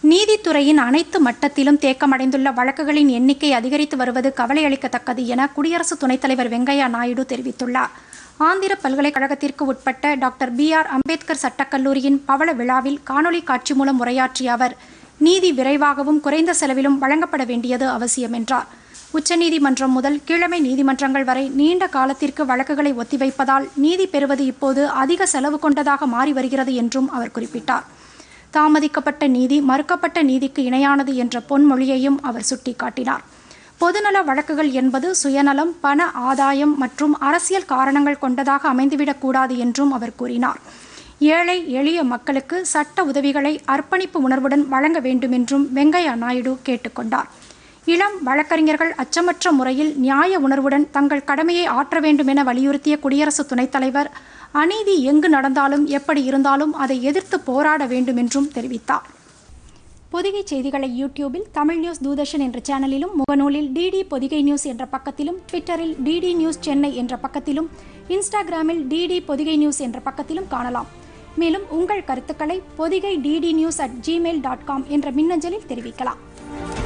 நீதித்துறையின் அனைத்து மட்டத்திலும் தேக்கமடைந்துள்ள வழக்குகளின் எண்ணிக்கை அதிகரித்து வருவது கவலையளிக்கத்தக்கது என குடியரசு துணைத் தலைவர் வெங்கையா நாயுடு தெரிவித்துள்ளார் ஆந்திர பல்கலைக்கழகத்திற்கு உட்பட்ட டாக்டர் பி ஆர் அம்பேத்கர் சட்டக்கல்லூரியின் பவள விழாவில் காணொலி காட்சி மூலம் உரையாற்றிய அவர் நீதி விரைவாகவும் குறைந்த செலவிலும் வழங்கப்பட வேண்டியது அவசியம் என்றார் உச்சநீதிமன்றம் முதல் கீழமை நீதிமன்றங்கள் வரை நீண்ட காலத்திற்கு வழக்குகளை ஒத்திவைப்பதால் நீதி பெறுவது இப்போது அதிக செலவு கொண்டதாக மாறி வருகிறது என்றும் அவர் குறிப்பிட்டார் தாமதிக்கப்பட்ட நீதி மறுக்கப்பட்ட நீதிக்கு இணையானது என்ற பொன்மொழியையும் அவர் சுட்டிக்காட்டினார் பொதுநல வழக்குகள் என்பது சுயநலம் பண ஆதாயம் மற்றும் அரசியல் காரணங்கள் கொண்டதாக அமைந்துவிடக்கூடாது என்றும் அவர் கூறினார் ஏழை எளிய மக்களுக்கு சட்ட உதவிகளை அர்ப்பணிப்பு உணர்வுடன் வழங்க வேண்டுமென்றும் வெங்கையா நாயுடு கேட்டுக்கொண்டார் இளம் வழக்கறிஞர்கள் அச்சமற்ற முறையில் நியாய உணர்வுடன் தங்கள் கடமையை ஆற்ற வேண்டும் என வலியுறுத்திய குடியரசு துணைத் தலைவர் அநீதி எங்கு நடந்தாலும் எப்படி இருந்தாலும் அதை எதிர்த்து போராட வேண்டும் என்றும் தெரிவித்தார் பொதிகை செய்திகளை யூடியூபில் தமிழ் நியூஸ் தூதர்ஷன் என்ற சேனலிலும் முகநூலில் டிடி பொதிகை நியூஸ் என்ற பக்கத்திலும் ட்விட்டரில் டிடி நியூஸ் சென்னை என்ற பக்கத்திலும் இன்ஸ்டாகிராமில் டிடி பொதிகை நியூஸ் என்ற பக்கத்திலும் காணலாம் மேலும் உங்கள் கருத்துக்களை Podhigai DD news at gmail dot com என்ற மின்னஞ்சலில் தெரிவிக்கலாம்